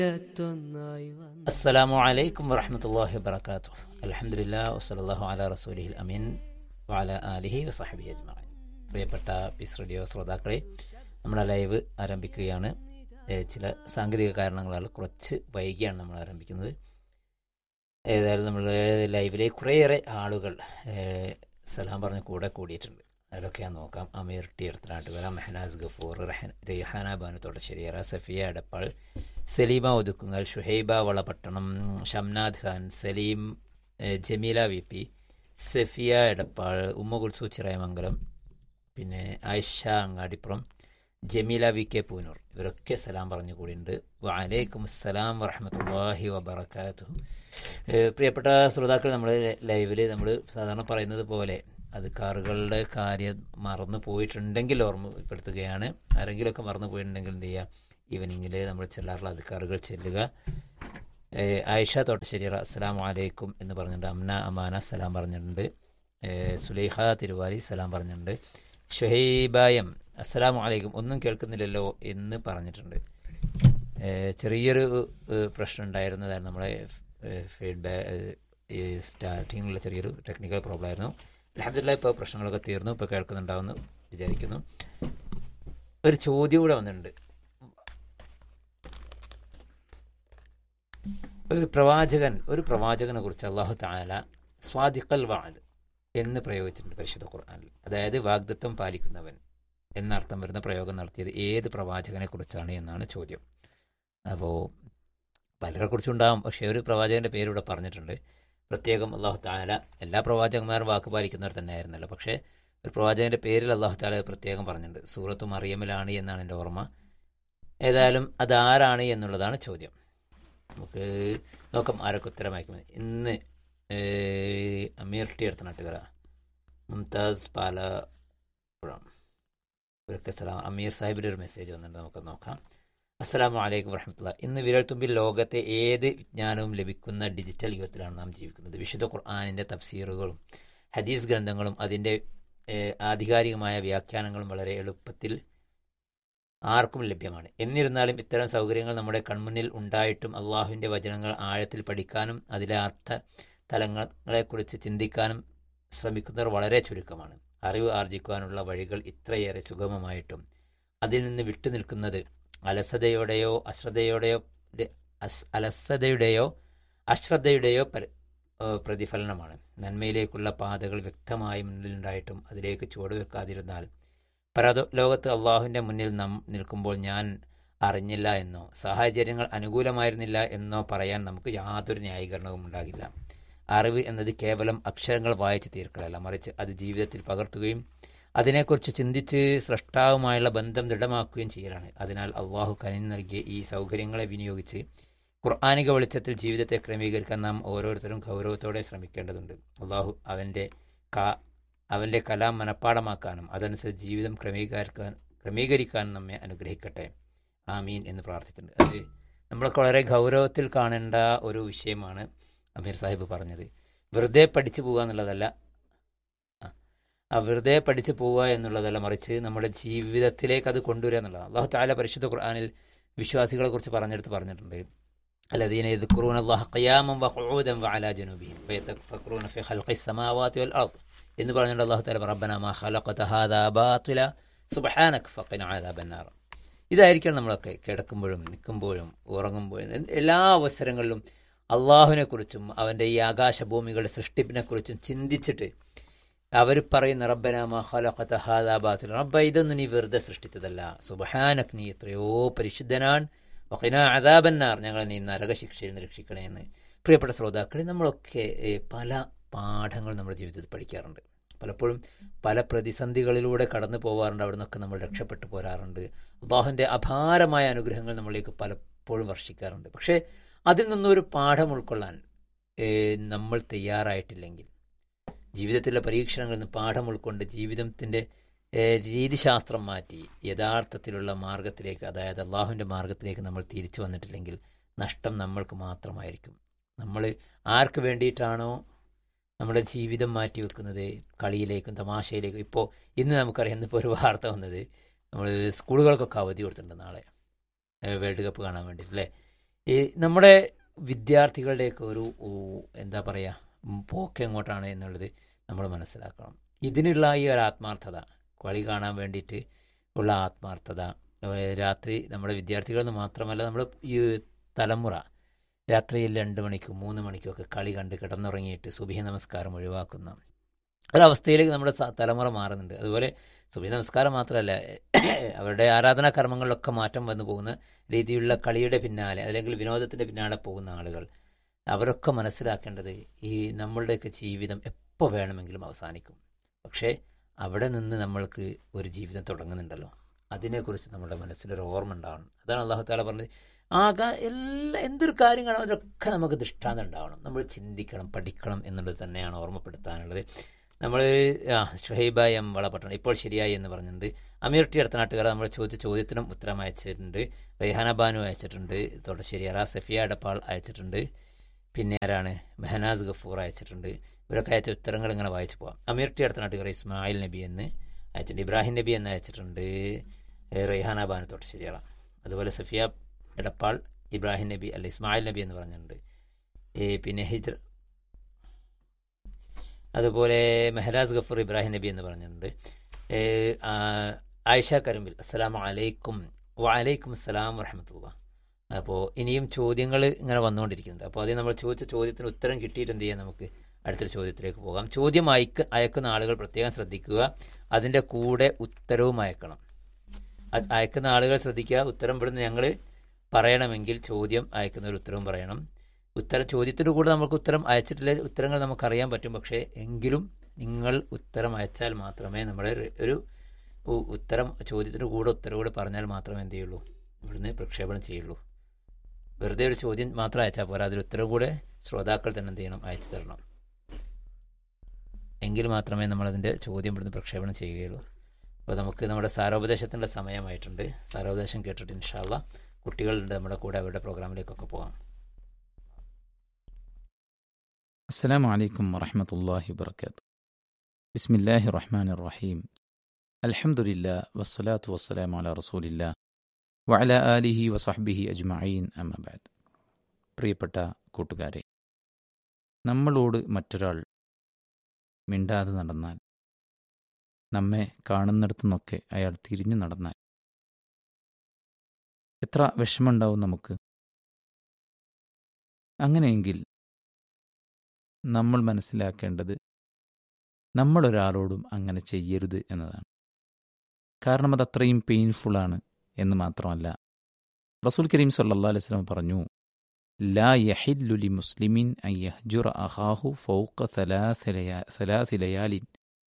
അസ്സലാമു അലൈക്കും വറഹമത്തല്ലാഹി വബർക്കാത്തു അലഹമുല്ലാ വസ്സലാഹു അല റസൂലിഹിൽ അമീൻ വാല ആലിഹി വസഹബി അജ്മീൻ പ്രിയപ്പെട്ട പീസ് റേഡിയോ ശ്രോതാക്കളെ നമ്മുടെ ലൈവ് ആരംഭിക്കുകയാണ് ഏ, ചില സാങ്കേതിക കാരണങ്ങളാൽ കുറച്ച് വൈകിയാണ് നമ്മൾ ആരംഭിക്കുന്നത് ഏതായാലും നമ്മൾ ലൈവിലെ കുറേയേറെ ആളുകൾ ഏ, സലാം പറഞ്ഞ് കൂടെ കൂടിയിട്ടുണ്ട് അതിലൊക്കെ ഞാൻ നോക്കാം അമീർ ടി എടുത്തനാട്ടുകര മെഹനാസ് ഗഫൂർ റഹൻ- റിഹാന ബാനു തോട്ടശ്ശേരിയറ സഫിയ എടപ്പാൾ സലീമ ഒതുക്കുങ്ങൽ ഷുഹൈബ വളപട്ടണം ഷംനാദ് ഖാൻ സലീം ഏ, ജമീല വി പി സഫിയ എടപ്പാൾ ഉമ്മ കുൽസു ചിറയമംഗലം പിന്നെ ആയിഷ അങ്ങാടിപ്പുറം ജമീല വി കെ പൂനൂർ ഇവരൊക്കെ സലാം പറഞ്ഞു കൂടിയുണ്ട് വലൈക്കും അസ്സലാം വറഹമത്തല്ലാഹി വബർക്കാത്തു പ്രിയപ്പെട്ട ശ്രോതാക്കൾ നമ്മൾ ലൈവിൽ നമ്മൾ സാധാരണ പറയുന്നത് പോലെ അത് കാറുകളുടെ കാര്യം മറന്നു പോയിട്ടുണ്ടെങ്കിൽ ഓർമ്മപ്പെടുത്തുകയാണ് ആരെങ്കിലുമൊക്കെ മറന്നു പോയിട്ടുണ്ടെങ്കിൽ എന്ത് ചെയ്യുക ഈവനിങ്ങിൽ നമ്മൾ ചെല്ലാറുള്ള അധികാറുകൾ ചെല്ലുക ഏഹ് ആയിഷ തോട്ടശ്ശേരിയറ അസ്സലാം വലൈക്കും എന്ന് പറഞ്ഞിട്ടുണ്ട് അമ്ന അമാന സലാം പറഞ്ഞിട്ടുണ്ട് ഏഹ് സുലൈഹ തിരുവാലി സലാം പറഞ്ഞിട്ടുണ്ട് ഷുഹൈബായം അസ്സലാം വലൈക്കും ഒന്നും കേൾക്കുന്നില്ലല്ലോ എന്ന് പറഞ്ഞിട്ടുണ്ട് ഏഹ് ചെറിയൊരു ഏഹ് പ്രശ്നം ഉണ്ടായിരുന്നതാണ് നമ്മളെ ഫീഡ്ബാക്ക് ഈ സ്റ്റാർട്ടിങ്ങിലുള്ള ചെറിയൊരു ടെക്നിക്കൽ പ്രോബ്ലം ആയിരുന്നു അലഹദില്ല ഇപ്പോൾ പ്രശ്നങ്ങളൊക്കെ തീർന്നു ഇപ്പോൾ കേൾക്കുന്നുണ്ടാവുമെന്ന് വിചാരിക്കുന്നു ഒരു ചോദ്യം കൂടെ വന്നിട്ടുണ്ട് ഒരു പ്രവാചകൻ ഒരു പ്രവാചകനെ കുറിച്ച് അള്ളാഹു താല സ്വാദിഖൽ വാദ് എന്ന് പ്രയോഗിച്ചിട്ടുണ്ട് പരിശുദ്ധ ഖുർആനിൽ അതായത് വാഗ്ദത്വം പാലിക്കുന്നവൻ എന്നർത്ഥം വരുന്ന പ്രയോഗം നടത്തിയത് ഏത് പ്രവാചകനെ കുറിച്ചാണ് എന്നാണ് ചോദ്യം അപ്പോൾ പലരെ കുറിച്ചുണ്ടാകും പക്ഷേ ഒരു പ്രവാചകന്റെ പേര് ഇവിടെ പറഞ്ഞിട്ടുണ്ട് പ്രത്യേകം അള്ളാഹു താല എല്ലാ പ്രവാചകന്മാരും വാക്ക് പാലിക്കുന്നവർ തന്നെയായിരുന്നല്ലോ പക്ഷേ ഒരു പ്രവാചകന്റെ പേരിൽ അള്ളാഹു താല പ്രത്യേകം പറഞ്ഞിട്ടുണ്ട് സൂറത്ത് മറിയമിലാണ് എന്നാണ് എൻ്റെ ഓർമ്മ ഏതായാലും അതാരാണ് എന്നുള്ളതാണ് ചോദ്യം നമുക്ക് നോക്കാം ആരൊക്കെ ഉത്തരം അയക്കും ഇന്ന് ഏഹ്, അമീർ ടി അടുത്ത നാട്ടുകാര മുംതാസ് പാലപ്പുഴം ഇവരൊക്കെ സലാം അമീർ സാഹിബിൻ്റെ ഒരു മെസ്സേജ് വന്നിട്ടുണ്ട് നമുക്ക് നോക്കാം അസ്സലാമു അലൈക്കും വറഹമത്തുള്ള ഇന്ന് വിരൽത്തുമ്പിൽ ലോകത്തെ ഏത് വിജ്ഞാനവും ലഭിക്കുന്ന ഡിജിറ്റൽ യുഗത്തിലാണ് നാം ജീവിക്കുന്നത് വിശുദ്ധ ഖുർആാനിൻ്റെ തഫ്സീറുകളും ഹദീസ് ഗ്രന്ഥങ്ങളും അതിൻ്റെ ഏഹ്, ആധികാരികമായ വ്യാഖ്യാനങ്ങളും വളരെ എളുപ്പത്തിൽ ആർക്കും ലഭ്യമാണ് എന്നിരുന്നാലും ഇത്തരം സൗകര്യങ്ങൾ നമ്മുടെ കൺമുന്നിൽ ഉണ്ടായിട്ടും അള്ളാഹുവിൻ്റെ വചനങ്ങൾ ആഴത്തിൽ പഠിക്കാനും അതിലെ അർത്ഥ തലങ്ങളെക്കുറിച്ച് ചിന്തിക്കാനും ശ്രമിക്കുന്നവർ വളരെ ചുരുക്കമാണ് അറിവ് ആർജിക്കുവാനുള്ള വഴികൾ ഇത്രയേറെ സുഗമമായിട്ടും അതിൽ നിന്ന് വിട്ടുനിൽക്കുന്നത് അലസതയോടെയോ അശ്രദ്ധയോടെയോ ടെ- അസ്- അലസതയുടെയോ അശ്രദ്ധയുടെയോ പരി- ഏഹ് പ്രതിഫലനമാണ് നന്മയിലേക്കുള്ള പാതകൾ വ്യക്തമായി മുന്നിലുണ്ടായിട്ടും അതിലേക്ക് ചുവടുവെക്കാതിരുന്നാൽ പരദോ ലോകത്ത് അള്ളാഹുവിൻ്റെ മുന്നിൽ നാം നിൽക്കുമ്പോൾ ഞാൻ അറിഞ്ഞില്ല എന്നോ സാഹചര്യങ്ങൾ അനുകൂലമായിരുന്നില്ല എന്നോ പറയാൻ നമുക്ക് യാതൊരു ന്യായീകരണവും ഉണ്ടാകില്ല അറിവ് എന്നത് കേവലം അക്ഷരങ്ങൾ വായിച്ച് തീർക്കലല്ല മറിച്ച് അത് ജീവിതത്തിൽ പകർത്തുകയും അതിനെക്കുറിച്ച് ചിന്തിച്ച് സൃഷ്ടാവുമായുള്ള ബന്ധം ദൃഢമാക്കുകയും ചെയ്യലാണ് അതിനാൽ അള്ളാഹു കനിഞ്ഞു നൽകിയ ഈ സൗകര്യങ്ങളെ വിനിയോഗിച്ച് ഖുർആാനിക വെളിച്ചത്തിൽ ജീവിതത്തെ ക്രമീകരിക്കാൻ നാം ഓരോരുത്തരും ഗൗരവത്തോടെ ശ്രമിക്കേണ്ടതുണ്ട് അള്ളാഹു അവൻ്റെ കാ അവൻ്റെ കലാം മനഃപ്പാടമാക്കാനും അതനുസരിച്ച് ജീവിതം ക്രമീകരിക്കാൻ ക്രമീകരിക്കാനും നമ്മെ അനുഗ്രഹിക്കട്ടെ ആമീൻ എന്ന് പ്രാർത്ഥിച്ചിട്ടുണ്ട് അത് നമ്മളൊക്കെ വളരെ ഗൗരവത്തിൽ കാണേണ്ട ഒരു വിഷയമാണ് അമീർ സാഹിബ് പറഞ്ഞത് വെറുതെ പഠിച്ചു പോകുക എന്നുള്ളതല്ല ആ, ആ വെറുതെ പഠിച്ചു പോവുക എന്നുള്ളതല്ല മറിച്ച് നമ്മുടെ ജീവിതത്തിലേക്ക് അത് കൊണ്ടുവരിക എന്നുള്ളതാണ് അള്ളാഹു താല പരിശുദ്ധ ഖുർആാനിൽ വിശ്വാസികളെ കുറിച്ച് പറഞ്ഞെടുത്ത് പറഞ്ഞിട്ടുണ്ട് الذين يذكرون الله قياما وقعودا وعلى جنوبهم ويتفكرون في خلق السماوات والأرض എന്ന് പറഞ്ഞിട്ട് അള്ളാഹു താല റബ്ബന മാ ഖലഖത ഹാദാ ബാത്തില സുബ്ഹാനക ഫഖിന അദാബന്നാർ ഇതായിരിക്കണം നമ്മളൊക്കെ കിടക്കുമ്പോഴും നിൽക്കുമ്പോഴും ഉറങ്ങുമ്പോഴും എ- എല്ലാ അവസരങ്ങളിലും അള്ളാഹുവിനെ കുറിച്ചും അവൻ്റെ ഈ ആകാശഭൂമികളുടെ സൃഷ്ടിപ്പിനെ കുറിച്ചും ചിന്തിച്ചിട്ട് അവർ പറയുന്ന റബ്ബന മാ ഖലഖത ഹാദാ ബാത്തില റബ്ബ ഇതൊന്നും നീ വെറുതെ സൃഷ്ടിച്ചതല്ല സുബ്ഹാനക് നീ എത്രയോ പരിശുദ്ധനാൻ വഖിന അദാബന്നാർ ഞങ്ങളെ നീ നരകശിക്ഷയിൽ നിന്ന് രക്ഷിക്കണേ എന്ന് പ്രിയപ്പെട്ട ശ്രോതാക്കളെ നമ്മളൊക്കെ ഏ, പല പാഠങ്ങൾ നമ്മുടെ ജീവിതത്തിൽ പഠിക്കാറുണ്ട് പലപ്പോഴും പല പ്രതിസന്ധികളിലൂടെ കടന്നു പോകാറുണ്ട് അവിടെ നിന്നൊക്കെ നമ്മൾ രക്ഷപ്പെട്ടു പോരാറുണ്ട് അള്ളാഹുവിൻ്റെ അപാരമായ അനുഗ്രഹങ്ങൾ നമ്മളിലേക്ക് പലപ്പോഴും വർഷിക്കാറുണ്ട് പക്ഷേ അതിൽ നിന്നൊരു പാഠം ഉൾക്കൊള്ളാൻ ഏ, നമ്മൾ തയ്യാറായിട്ടില്ലെങ്കിൽ ജീവിതത്തിലെ പരീക്ഷണങ്ങളിൽ നിന്ന് പാഠം ഉൾക്കൊണ്ട് ജീവിതത്തിൻ്റെ ഏഹ്, രീതിശാസ്ത്രം മാറ്റി യഥാർത്ഥത്തിലുള്ള മാർഗത്തിലേക്ക് അതായത് അള്ളാഹുവിൻ്റെ മാർഗത്തിലേക്ക് നമ്മൾ തിരിച്ചു വന്നിട്ടില്ലെങ്കിൽ നഷ്ടം നമ്മൾക്ക് മാത്രമായിരിക്കും നമ്മൾ ആർക്ക് വേണ്ടിയിട്ടാണോ നമ്മുടെ ജീവിതം മാറ്റി വെക്കുന്നത് കളിയിലേക്കും തമാശയിലേക്കും ഇപ്പോൾ ഇന്ന് നമുക്കറിയാം ഇന്നിപ്പോൾ ഒരു വാർത്ത വന്നത് നമ്മൾ സ്കൂളുകൾക്കൊക്കെ അവധി കൊടുത്തിട്ടുണ്ട് നാളെ ഏഹ് വേൾഡ് കപ്പ് കാണാൻ വേണ്ടിയിട്ട് അല്ലേ ഈ നമ്മുടെ വിദ്യാർത്ഥികളുടെയൊക്കെ ഒരു ഊ, എന്താ പറയുക ഉം, പോക്ക് എങ്ങോട്ടാണ് എന്നുള്ളത് നമ്മൾ മനസ്സിലാക്കണം ഇതിനുള്ള ഈ ഒരു ആത്മാർത്ഥത കളി കാണാൻ വേണ്ടിയിട്ട് ഉള്ള ആത്മാർത്ഥത ഏഹ് രാത്രി നമ്മുടെ വിദ്യാർത്ഥികൾ എന്ന് മാത്രമല്ല നമ്മൾ ഈ തലമുറ രാത്രിയിൽ രണ്ട് മണിക്കും മൂന്ന് മണിക്കും ഒക്കെ കളി കണ്ട് കിടന്നുറങ്ങിയിട്ട് സുബഹി നമസ്കാരം ഒഴിവാക്കുന്ന ഒരവസ്ഥയിലേക്ക് നമ്മുടെ സ- തലമുറ മാറുന്നുണ്ട് അതുപോലെ സുബഹി നമസ്കാരം മാത്രമല്ല അവരുടെ ആരാധനാ കർമ്മങ്ങളിലൊക്കെ മാറ്റം വന്നു പോകുന്ന രീതിയിലുള്ള കളിയുടെ പിന്നാലെ അല്ലെങ്കിൽ വിനോദത്തിൻ്റെ പിന്നാലെ പോകുന്ന ആളുകൾ അവരൊക്കെ മനസ്സിലാക്കേണ്ടത് ഈ നമ്മളുടെയൊക്കെ ജീവിതം എപ്പോൾ വേണമെങ്കിലും അവസാനിക്കും പക്ഷേ അവിടെ നിന്ന് നമ്മൾക്ക് ഒരു ജീവിതം തുടങ്ങുന്നുണ്ടല്ലോ അതിനെക്കുറിച്ച് നമ്മുടെ മനസ്സിലൊരു ഓർമ്മ ഉണ്ടാവണം അതാണ് അള്ളാഹു താല പറഞ്ഞത് ആകാ എല്ലാ എന്തൊരു കാര്യങ്ങളോ അതിലൊക്കെ നമുക്ക് ദൃഷ്ടാന്തം ഉണ്ടാവണം നമ്മൾ ചിന്തിക്കണം പഠിക്കണം എന്നുള്ളത് തന്നെയാണ് ഓർമ്മപ്പെടുത്താനുള്ളത് നമ്മൾ ആ ഷുഹൈബായി എം വളപട്ടണം ഇപ്പോൾ ശരിയായി എന്ന് പറഞ്ഞിട്ടുണ്ട് അമീർ ടി അടുത്ത നാട്ടുകാർ നമ്മൾ ചോദിച്ച ചോദ്യത്തിനും ഉത്തരം അയച്ചിട്ടുണ്ട് റെയ്ഹാന ബാനു അയച്ചിട്ടുണ്ട് തൊടശ്ശേരി അറ സഫിയ എടപ്പാൾ അയച്ചിട്ടുണ്ട് പിന്നെ ആരാണ് മെഹനാസ് ഗഫൂർ അയച്ചിട്ടുണ്ട് ഇവരൊക്കെ അയച്ച ഉത്തരങ്ങൾ ഇങ്ങനെ വായിച്ചു പോവാം അമീർ ടി അടുത്ത നാട്ടുകാർ ഇസ്മായിൽ നബി എന്ന് അയച്ചിട്ടുണ്ട് ഇബ്രാഹിം നബി എന്ന് അയച്ചിട്ടുണ്ട് ഏ, റെയ്ഹാന ബാനു തൊട്ടശ്ശേരി അറ അതുപോലെ സഫിയ എടപ്പാൾ ഇബ്രാഹിം നബി അല്ല ഇസ്മായിൽ നബി എന്ന് പറഞ്ഞിട്ടുണ്ട് ഈ പിന്നെ ഹിജർ അതുപോലെ മെഹരാസ് ഗഫൂർ ഇബ്രാഹിം നബി എന്ന് പറഞ്ഞിട്ടുണ്ട് ഏ, ആ, ആയിഷ കരുമ്പിൽ അസ്സലാമു അലൈക്കും വലൈക്കും അസ്സലാം വറഹമത്തുള്ള അപ്പോൾ ഇനിയും ചോദ്യങ്ങൾ ഇങ്ങനെ വന്നുകൊണ്ടിരിക്കുന്നുണ്ട് അപ്പോൾ അതിൽ നമ്മൾ ചോദിച്ച ചോദ്യത്തിന് ഉത്തരം കിട്ടിയിട്ട് എന്ത് ചെയ്യാം നമുക്ക് അടുത്തൊരു ചോദ്യത്തിലേക്ക് പോകാം ചോദ്യം അയക്ക അയക്കുന്ന ആളുകൾ പ്രത്യേകം ശ്രദ്ധിക്കുക അതിൻ്റെ കൂടെ ഉത്തരവും അയക്കണം അത് അയക്കുന്ന ആളുകൾ ശ്രദ്ധിക്കുക ഉത്തരം ഇവിടുന്ന് ഞങ്ങൾ പറയണമെങ്കിൽ ചോദ്യം അയക്കുന്നവർ ഉത്തരവും പറയണം ഉത്തരം ചോദ്യത്തിൻ്റെ കൂടെ നമുക്ക് ഉത്തരം അയച്ചിട്ടില്ല ഉത്തരങ്ങൾ നമുക്കറിയാൻ പറ്റും പക്ഷേ എങ്കിലും നിങ്ങൾ ഉത്തരം അയച്ചാൽ മാത്രമേ നമ്മുടെ ഒരു- ഒരു ഉ- ഉത്തരം ചോദ്യത്തിൻ്റെ കൂടെ ഉത്തരം കൂടെ പറഞ്ഞാൽ മാത്രമേ എന്ത് ചെയ്യുള്ളൂ ഇവിടുന്ന് പ്രക്ഷേപണം ചെയ്യുള്ളൂ വെറുതെ ഒരു ചോദ്യം മാത്രം അയച്ചാൽ പോരാ അതിൽ ഉത്തരം കൂടെ ശ്രോതാക്കൾ തന്നെ എന്ത് ചെയ്യണം അയച്ചു തരണം എങ്കിൽ മാത്രമേ നമ്മളതിൻ്റെ ചോദ്യം ഇവിടുന്ന് പ്രക്ഷേപണം ചെയ്യുകയുള്ളൂ അപ്പോൾ നമുക്ക് നമ്മുടെ സാരോപദേശത്തിൻ്റെ സമയമായിട്ടുണ്ട് സാരോപദേശം കേട്ടിട്ട് ഇൻഷാല്ല കുട്ടികളുണ്ട് നമ്മുടെ കൂടെ അവരുടെ പ്രോഗ്രാമിലേക്കൊക്കെ പോകാം السلام عليكم ورحمة الله وبركاته بسم الله الرحمن الرحيم الحمد لله والصلاة والسلام على رسول الله وعلى آله وصحبه أجمعين أما بعد പ്രിയപ്പെട്ട കൂട്ടുകാരെ നമ്മളോട് മറ്റൊരാൾ മിണ്ടാതെ നടന്നാൽ നമ്മെ കാണുന്നിടത്തു നിന്നൊക്കെ അയാൾ തിരിഞ്ഞു നടന്നാൽ എത്ര വിഷമമുണ്ടാവും നമുക്ക് അങ്ങനെയെങ്കിൽ നമ്മൾ മനസ്സിലാക്കേണ്ടത് നമ്മളൊരാളോടും അങ്ങനെ ചെയ്യരുത് എന്നതാണ് കാരണം അത് അത്രയും പെയിൻഫുള്ളാണ് എന്ന് മാത്രമല്ല റസൂൽ കരീം സല്ലാ അലൈഹി സ്വലം പറഞ്ഞു ലാ യഹില്ലുലി മുസ്ലിമിൻ അൻ യഹ്ജുറ അഹാഹു ഫൗഖ സലാസി ലയാലിൻ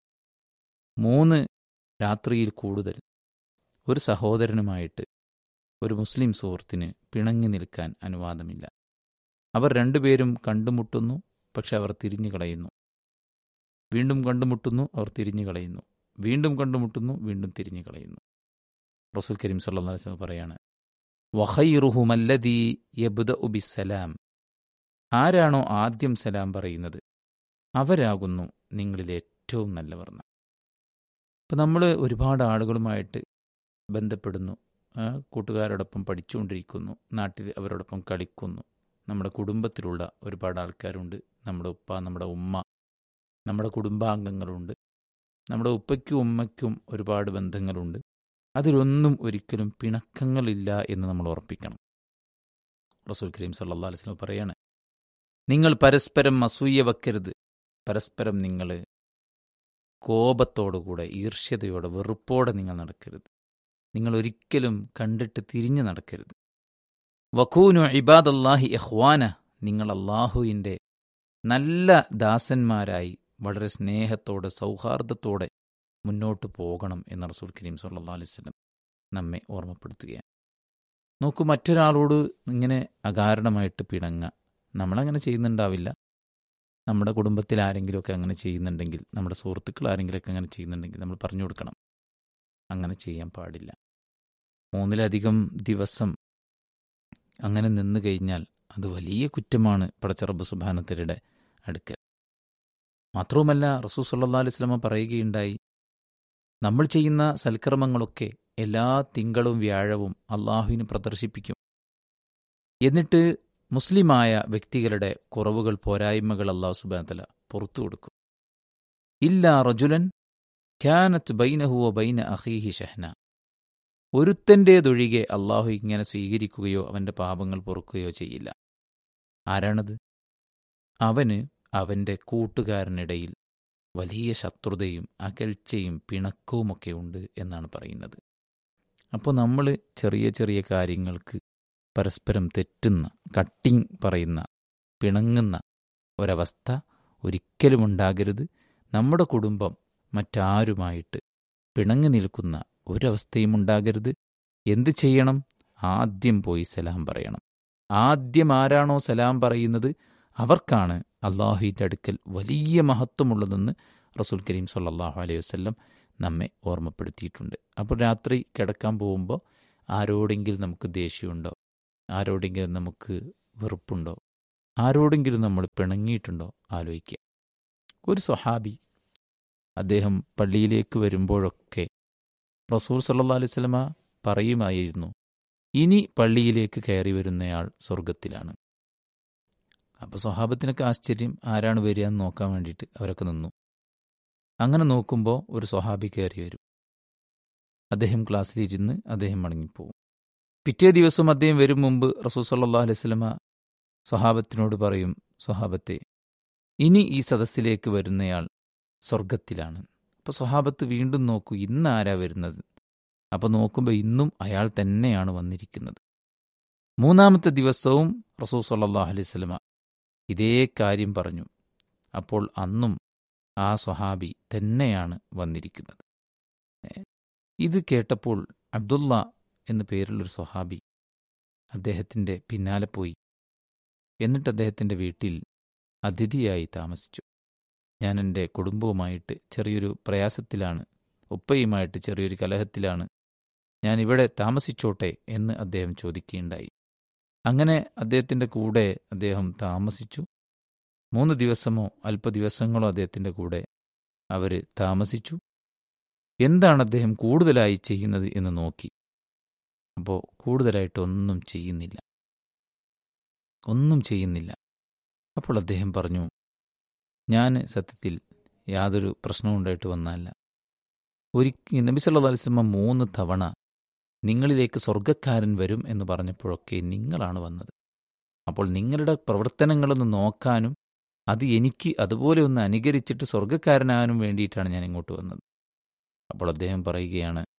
മൂന്ന് രാത്രിയിൽ കൂടുതൽ ഒരു സഹോദരനുമായിട്ട് ഒരു മുസ്ലിം സുഹൃത്തിന് പിണങ്ങി നിൽക്കാൻ അനുവാദമില്ല അവർ രണ്ടുപേരും കണ്ടുമുട്ടുന്നു പക്ഷെ അവർ തിരിഞ്ഞു കളയുന്നു വീണ്ടും കണ്ടുമുട്ടുന്നു അവർ തിരിഞ്ഞു കളയുന്നു വീണ്ടും കണ്ടുമുട്ടുന്നു വീണ്ടും തിരിഞ്ഞു കളയുന്നു റസൂൽ കരീം സല്ലല്ലാഹു അലൈഹി വസല്ലം പറയാണ് വഖൈറുഹുമല്ലദീ യബ്ദഉ ബിസ്സലാം ആരാണോ ആദ്യം സലാം പറയുന്നത് അവരാകുന്നു നിങ്ങളിൽ ഏറ്റവും നല്ലവർ ഇപ്പം നമ്മൾ ഒരുപാട് ആളുകളുമായിട്ട് ബന്ധപ്പെടുന്നു ആ, കൂട്ടുകാരോടൊപ്പം പഠിച്ചുകൊണ്ടിരിക്കുന്നു നാട്ടിൽ അവരോടൊപ്പം കളിക്കുന്നു നമ്മുടെ കുടുംബത്തിലുള്ള ഒരുപാട് ആൾക്കാരുണ്ട് നമ്മുടെ ഉപ്പ നമ്മുടെ ഉമ്മ നമ്മുടെ കുടുംബാംഗങ്ങളുണ്ട് നമ്മുടെ ഉപ്പയ്ക്കും ഉമ്മയ്ക്കും ഒരുപാട് ബന്ധങ്ങളുണ്ട് അതിലൊന്നും ഒരിക്കലും പിണക്കങ്ങളില്ല എന്ന് നമ്മൾ ഉറപ്പിക്കണം റസൂൽ കരീം സല്ലല്ലാഹു അലൈഹി വസല്ലം പറയാണ് നിങ്ങൾ പരസ്പരം അസൂയ വെക്കരുത് പരസ്പരം നിങ്ങൾ കോപത്തോടുകൂടെ ഈർഷ്യതയോടെ വെറുപ്പോടെ നിങ്ങൾ നടക്കരുത് നിങ്ങൾ ഒരിക്കലും കണ്ടിട്ട് തിരിഞ്ഞു നടക്കരുത് വഖൂനു ഇബാദല്ലാഹി ഇഖ്വാന നിങ്ങൾ അള്ളാഹുവിൻ്റെ നല്ല ദാസന്മാരായി വളരെ സ്നേഹത്തോടെ സൗഹാർദ്ദത്തോടെ മുന്നോട്ട് പോകണം എന്ന് റസൂൽ കരീം സല്ലല്ലാഹു അലൈഹി വസല്ലം നമ്മെ ഓർമ്മപ്പെടുത്തുകയാണ് നോക്കൂ മറ്റൊരാളോട് ഇങ്ങനെ അകാരണമായിട്ട് പിണങ്ങ നമ്മളങ്ങനെ ചെയ്യുന്നുണ്ടാവില്ല നമ്മുടെ കുടുംബത്തിൽ ആരെങ്കിലുമൊക്കെ അങ്ങനെ ചെയ്യുന്നുണ്ടെങ്കിൽ നമ്മുടെ സുഹൃത്തുക്കൾ ആരെങ്കിലുമൊക്കെ അങ്ങനെ ചെയ്യുന്നുണ്ടെങ്കിൽ നമ്മൾ പറഞ്ഞു കൊടുക്കണം അങ്ങനെ ചെയ്യാൻ പാടില്ല മൂന്നിലധികം ദിവസം അങ്ങനെ നിന്ന് കഴിഞ്ഞാൽ അത് വലിയ കുറ്റമാണ് പടച്ചറബ് സുബാനത്തരുടെ അടുക്കൽ മാത്രവുമല്ല റസൂ സല്ലാ അലൈഹി സ്വലമ പറയുകയുണ്ടായി നമ്മൾ ചെയ്യുന്ന സൽക്കർമ്മങ്ങളൊക്കെ എല്ലാ തിങ്കളും വ്യാഴവും അള്ളാഹുവിന് പ്രദർശിപ്പിക്കും എന്നിട്ട് മുസ്ലിമായ വ്യക്തികളുടെ കുറവുകൾ പോരായ്മകൾ അള്ളാഹു സുബാനത്തല പുറത്തു കൊടുക്കും ഇല്ല റജുലൻ ഖ്യാനത്ത് ബൈനഹുവ ബൈന അഹീഹി ഷഹ്ന ഒരുത്തൻ്റേതൊഴികെ അള്ളാഹു ഇങ്ങനെ സ്വീകരിക്കുകയോ അവൻ്റെ പാപങ്ങൾ പൊറുക്കുകയോ ചെയ്യില്ല ആരാണത് അവന് അവൻ്റെ കൂട്ടുകാരനിടയിൽ വലിയ ശത്രുതയും അകൽച്ചയും പിണക്കവുമൊക്കെ ഉണ്ട് എന്നാണ് പറയുന്നത് അപ്പോൾ നമ്മൾ ചെറിയ ചെറിയ കാര്യങ്ങൾക്ക് പരസ്പരം തെറ്റുന്ന കട്ടിങ് പറയുന്ന പിണങ്ങുന്ന ഒരവസ്ഥ ഒരിക്കലും ഉണ്ടാകരുത് നമ്മുടെ കുടുംബം മറ്റാരുമായിട്ട് പിണങ്ങി നിൽക്കുന്ന ഒരവസ്ഥയും ഉണ്ടാകരുത് എന്ത് ചെയ്യണം ആദ്യം പോയി സലാം പറയണം ആദ്യം ആരാണോ സലാം പറയുന്നത് അവർക്കാണ് അള്ളാഹുവിൻ്റെ അടുക്കൽ വലിയ മഹത്വമുള്ളതെന്ന് റസൂൽ കരീം സല്ലാഹു അലൈഹി വസ്ല്ലം നമ്മെ ഓർമ്മപ്പെടുത്തിയിട്ടുണ്ട് അപ്പോൾ രാത്രി കിടക്കാൻ പോകുമ്പോൾ ആരോടെങ്കിലും നമുക്ക് ദേഷ്യമുണ്ടോ ആരോടെങ്കിലും നമുക്ക് വെറുപ്പുണ്ടോ ആരോടെങ്കിലും നമ്മൾ പിണങ്ങിയിട്ടുണ്ടോ ആലോചിക്കുക ഒരു സ്വഹാബി അദ്ദേഹം പള്ളിയിലേക്ക് വരുമ്പോഴൊക്കെ റസൂൽ സല്ലാ അലൈഹി സ്വലമ പറയുമായിരുന്നു ഇനി പള്ളിയിലേക്ക് കയറി വരുന്നയാൾ സ്വർഗത്തിലാണ് അപ്പോൾ സ്വഹാബത്തിനൊക്കെ ആശ്ചര്യം ആരാണ് വരിക എന്ന് നോക്കാൻ വേണ്ടിയിട്ട് അവരൊക്കെ നിന്നു അങ്ങനെ നോക്കുമ്പോൾ ഒരു സ്വഹാബി കയറി വരും അദ്ദേഹം ക്ലാസ്സിലിരുന്ന് അദ്ദേഹം മടങ്ങിപ്പോവും പിറ്റേ ദിവസം അദ്ദേഹം വരും മുമ്പ് റസൂൽ സല്ലാ അലൈഹി സ്വലമ സ്വഹാബത്തിനോട് പറയും സ്വഹാബത്തെ ഇനി ഈ സദസ്സിലേക്ക് വരുന്നയാൾ സ്വർഗത്തിലാണ് അപ്പോൾ സ്വഹാബത്ത് വീണ്ടും നോക്കൂ ഇന്ന് ആരാ വരുന്നത് അപ്പോൾ നോക്കുമ്പോൾ ഇന്നും അയാൾ തന്നെയാണ് വന്നിരിക്കുന്നത് മൂന്നാമത്തെ ദിവസവും റസൂൽ സല്ലാ അലൈഹി സ്വലമ ഇതേ കാര്യം പറഞ്ഞു അപ്പോൾ അന്നും ആ സ്വഹാബി തന്നെയാണ് വന്നിരിക്കുന്നത് ഇത് കേട്ടപ്പോൾ അബ്ദുള്ള എന്നു പേരുള്ളൊരു സ്വഹാബി അദ്ദേഹത്തിൻ്റെ പിന്നാലെ പോയി എന്നിട്ട് അദ്ദേഹത്തിൻ്റെ വീട്ടിൽ അതിഥിയായി താമസിച്ചു ഞാൻ എൻ്റെ കുടുംബവുമായിട്ട് ചെറിയൊരു പ്രയാസത്തിലാണ് ഉപ്പയുമായിട്ട് ചെറിയൊരു കലഹത്തിലാണ് ഞാൻ ഇവിടെ താമസിച്ചോട്ടെ എന്ന് അദ്ദേഹം ചോദിക്കുകയുണ്ടായി അങ്ങനെ അദ്ദേഹത്തിൻ്റെ കൂടെ അദ്ദേഹം താമസിച്ചു മൂന്ന് ദിവസമോ അല്പ ദിവസങ്ങളോ അദ്ദേഹത്തിൻ്റെ കൂടെ അവർ താമസിച്ചു എന്താണ് അദ്ദേഹം കൂടുതലായി ചെയ്യുന്നത് എന്ന് നോക്കി അപ്പോൾ കൂടുതലായിട്ടൊന്നും ചെയ്യുന്നില്ല ഒന്നും ചെയ്യുന്നില്ല അപ്പോൾ അദ്ദേഹം പറഞ്ഞു ഞാൻ സത്യത്തിൽ യാതൊരു പ്രശ്നവും ഉണ്ടായിട്ട് വന്നല്ല ഒരിക്കൽ നബി സല്ലാ അലിസ്ലമ മൂന്ന് തവണ നിങ്ങളിലേക്ക് സ്വർഗക്കാരൻ വരും എന്ന് പറഞ്ഞപ്പോഴൊക്കെ നിങ്ങളാണ് വന്നത് അപ്പോൾ നിങ്ങളുടെ പ്രവർത്തനങ്ങളൊന്ന് നോക്കാനും അത് എനിക്ക് അതുപോലെ ഒന്ന് അനുകരിച്ചിട്ട് സ്വർഗക്കാരനാകാനും വേണ്ടിയിട്ടാണ് ഞാൻ ഇങ്ങോട്ട് വന്നത് അപ്പോൾ അദ്ദേഹം പറയുകയാണ്